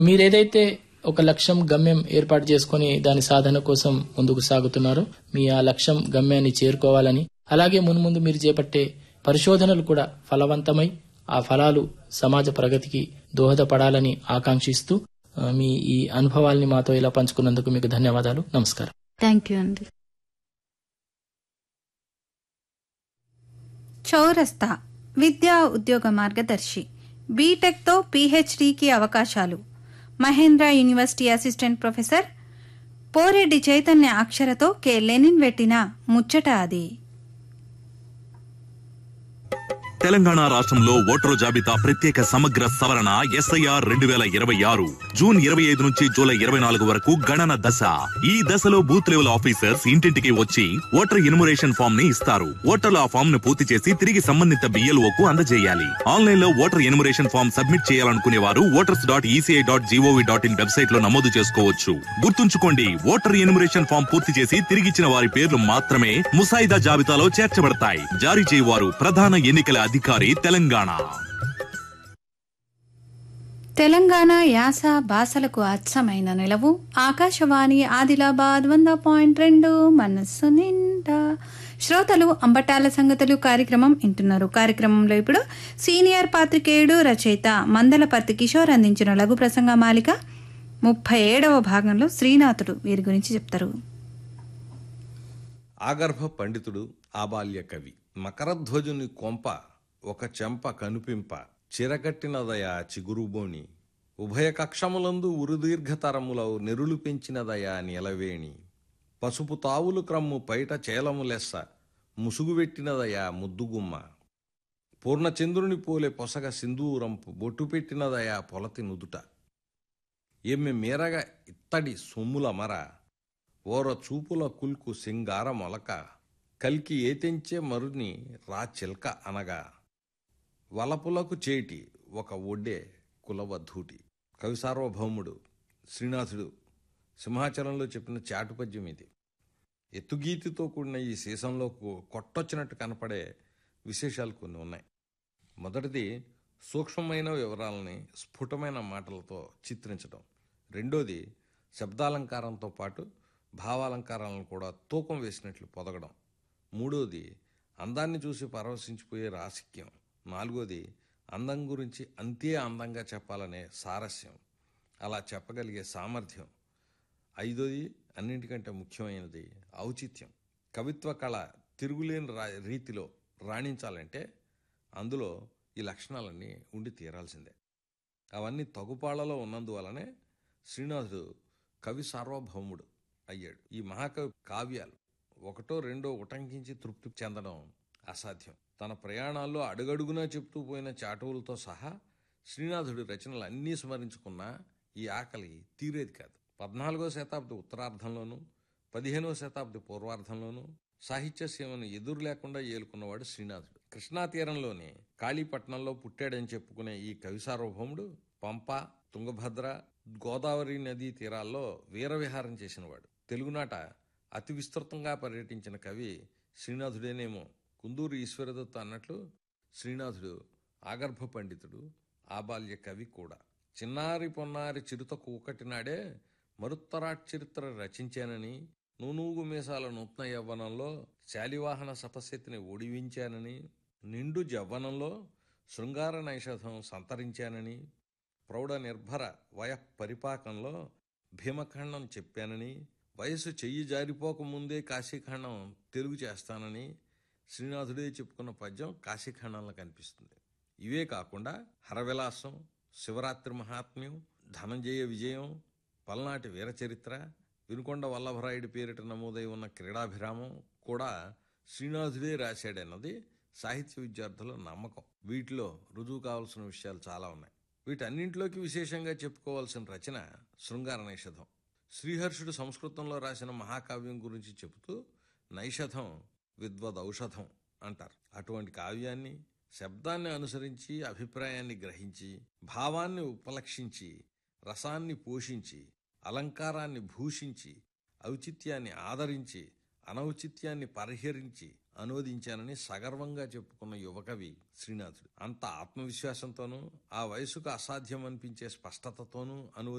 మీరేదైతే ఒక లక్ష్యం గమ్యం ఏర్పాటు చేసుకుని దాని సాధన కోసం ముందుకు సాగుతున్నారో మీ ఆ లక్ష్యం గమ్యాన్ని చేరుకోవాలని అలాగే మున్ముందు మీరు చేపట్టే పరిశోధనలు కూడా ఫలవంతమై ఆ ఫలాలు సమాజ ప్రగతికి దోహదపడాలని ఆకాంక్షిస్తూ ఆ, మీ ఈ అనుభవాల్ని మాతో ఇలా పంచుకున్నందుకు మీకు ధన్యవాదాలు నమస్కారం థ్యాంక్ యూ అండి చౌరస్తా విద్యా ఉద్యోగ మార్గదర్శి బీటెక్తో పీహెచ్డీకి అవకాశాలు Mahendra university assistant professor Poreddy Chaitanya అక్షరతో కె లెనిన్ పెట్టిన ముచ్చట అది తెలంగాణ రాష్ట్రంలో ఓటరు జాబితా ప్రత్యేక సమగ్ర సవరణ ఎస్ఐఆర్ రెండు వేల ఇరవై ఆరు జూన్ ఇరవై ఐదు నుంచి జూలై ఇరవై నాలుగు వరకు గణన దశ ఈ దశలో బూత్ లెవెల్ ఆఫీసర్స్ ఇంటింటికి వచ్చి ఓటర్ ఎన్యుమరేషన్ ఫామ్ ని ఇస్తారు ఓటర్లు ఆ ఫామ్ ను పూర్తి చేసి తిరిగి సంబంధిత BLO కు అందజేయాలి ఆన్లైన్ లో ఓటర్ ఎన్యుమరేషన్ ఫామ్ సబ్మిట్ చేయాలనుకునే వారు voters dot ECI dot GOV dot in website లో నమోదు చేసుకోవచ్చు గుర్తుంచుకోండి ఓటర్ ఎన్యుమరేషన్ ఫామ్ పూర్తి చేసి తిరిగిచ్చిన వారి పేర్లు మాత్రమే ముసాయిదా జాబితాలో చేర్చబడతాయి జారీ చేయవారు ప్రధాన ఎన్నికల అధికారి తెలంగాణ తెలంగాణ యాస భాషలకు అచ్చమైన నిలవు ఆకాశవాణి ఆదిలాబాద్ వంద పాయింట్ రెండు మనస్సు నిండా శ్రోతలు అంబటాల సంగతులు కార్యక్రమం వింటున్నారు కార్యక్రమంలో ఇప్పుడు సీనియర్ పాత్రికేయుడు రచయిత మందలపర్తి కిషోర్ అందించిన లఘు ప్రసంగ మాలిక ముప్పై ఏడవ భాగంలో శ్రీనాథుడు వీరి గురించి చెప్తారు ఆగర్భ పండితుడు ఆబాల్య కవి మకరధ్వజుని కొంప ఒక చెంప కనుపింప చిరగట్టినదయా చిగురుబోణి ఉభయ కక్షములందు ఉరుదీర్ఘతరములవు నెరులు పెంచినదయా నిలవేణి పసుపు తావులు క్రమ్ము పైట చేలము లెస్స ముసుగు పెట్టినదయా ముద్దుగుమ్మ పూర్ణచంద్రుని పోలే పొసగ సింధూరంపు బొట్టు పెట్టినదయా పొలతి నుదుట ఎమ్మె మీరగ ఇత్తడి సొమ్ముల మర ఓర చూపుల కుల్కు సింగార మొలక కల్కి ఏతెంచే మరుని రా చిల్క అనగా వలపులకు చేటి ఒక ఒడ్డే కులవధూటి కవి సార్వభౌముడు శ్రీనాథుడు సింహాచలంలో చెప్పిన చాటు పద్యం ఇది ఎత్తుగీతితో కూడిన ఈ సీసంలో కొ- కొట్టొచ్చినట్టు కనపడే విశేషాలు కొన్ని ఉన్నాయి మొదటిది సూక్ష్మమైన వివరాలని స్ఫుటమైన మాటలతో చిత్రించడం రెండోది శబ్దాలంకారంతో పాటు భావాలంకారాలను కూడా తూకం వేసినట్లు పొదగడం మూడోది అందాన్ని చూసి పరవశించిపోయే రాసిక్యం నాలుగోది అందం గురించి అంతే అందంగా చెప్పాలనే సారస్యం అలా చెప్పగలిగే సామర్థ్యం ఐదోది అన్నింటికంటే ముఖ్యమైనది ఔచిత్యం కవిత్వ కళ తిరుగులేని రా రీతిలో రాణించాలంటే అందులో ఈ లక్షణాలన్నీ ఉండి తీరాల్సిందే అవన్నీ తగుపాళ్లలో ఉన్నందువలనే శ్రీనాథుడు కవి సార్వభౌముడు అయ్యాడు ఈ మహాకవి కావ్యాలు ఒకటో రెండో ఉటంకించి తృప్తి చెందడం అసాధ్యం తన ప్రయాణాల్లో అడుగడుగునా చెప్తూ పోయిన చాటువులతో సహా శ్రీనాథుడి రచనలు అన్నీ స్మరించుకున్నా ఈ ఆకలి తీరేది కాదు పద్నాలుగో శతాబ్ది ఉత్తరార్ధంలోనూ పదిహేనవ శతాబ్ది పూర్వార్ధంలోనూ సాహిత్య సీమను ఎదురు లేకుండా ఏలుకున్నవాడు శ్రీనాథుడు కృష్ణా తీరంలోని కాళీపట్నంలో పుట్టాడని చెప్పుకునే ఈ కవి సార్వభౌముడు పంప తుంగభద్ర గోదావరి నదీ తీరాల్లో వీరవిహారం చేసినవాడు తెలుగునాట అతి విస్తృతంగా పర్యటించిన కవి శ్రీనాథుడేనేమో కుందూరు ఈశ్వరదత్త అన్నట్లు శ్రీనాథుడు ఆగర్భ పండితుడు ఆబాల్య కవి కూడా చిన్నారి పొన్నారి చిరుత కూకటినాడే మరుత్తరాట్ చరిత్ర రచించానని నూనూగు మీసాల నూతన యవ్వనంలో శాలివాహన సతశతిని ఒడివించానని నిండు జవ్వనంలో శృంగార నైషధం సంతరించానని ప్రౌఢ నిర్భర వయ పరిపాకంలో భీమఖండం చెప్పానని వయసు చెయ్యి జారిపోకముందే కాశీఖండం తెలుగు చేస్తానని శ్రీనాథుడే చెప్పుకున్న పద్యం కాశీఖండంలో కనిపిస్తుంది ఇవే కాకుండా హరవిలాసం శివరాత్రి మహాత్మ్యం ధనంజయ విజయం పల్నాటి వీరచరిత్ర వినుకొండ వల్లభరాయుడి పేరిట నమోదై ఉన్న క్రీడాభిరామం కూడా శ్రీనాథుడే రాశాడన్నది సాహిత్య విద్యార్థుల నమ్మకం వీటిలో రుజువు కావాల్సిన విషయాలు చాలా ఉన్నాయి వీటన్నింటిలోకి విశేషంగా చెప్పుకోవాల్సిన రచన శృంగార నైషధం శ్రీహర్షుడు సంస్కృతంలో రాసిన మహాకావ్యం గురించి చెబుతూ నైషధం విద్వదౌషధం అంటారు అటువంటి కావ్యాన్ని శబ్దాన్ని అనుసరించి అభిప్రాయాన్ని గ్రహించి భావాన్ని ఉపలక్షించి రసాన్ని పోషించి అలంకారాన్ని భూషించి ఔచిత్యాన్ని ఆదరించి అనౌచిత్యాన్ని పరిహరించి అనువదించానని సగర్వంగా చెప్పుకున్న యువకవి శ్రీనాథుడు అంత ఆత్మవిశ్వాసంతోనూ ఆ వయసుకు అసాధ్యం అనిపించే స్పష్టతతోనూ అనువదించారు